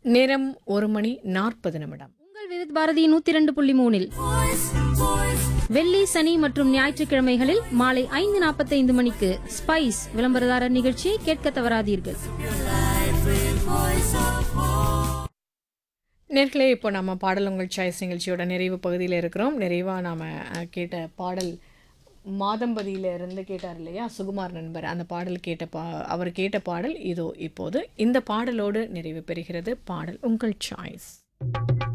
நேரம் ஒரு மணி நாற்பது நிமிடம் உங்கள் விவித் பாரதி நூத்தி ரெண்டு புள்ளி மூணில் வெள்ளி சனி மற்றும் ஞாயிற்றுக்கிழமைகளில் மாலை ஐந்து நாற்பத்தைந்து மணிக்கு ஸ்பைஸ் விளம்பரதாரர் நிகழ்ச்சியை கேட்க தவறாதீர்கள் நேர்களே இப்போ நம்ம பாடல் உங்கள் சாய்ஸ் நிகழ்ச்சியோட நிறைவு பகுதியில் இருக்கிறோம் நிறைவாக நாம் கேட்ட பாடல் மாதம்பதியில இருந்து கேட்டார் இல்லையா சுகுமார் நண்பர் அந்த பாடல் கேட்ட பா அவர் கேட்ட பாடல் இதோ இப்போது இந்த பாடலோடு நிறைவு பெறுகிறது பாடல் உங்கள் சாய்ஸ்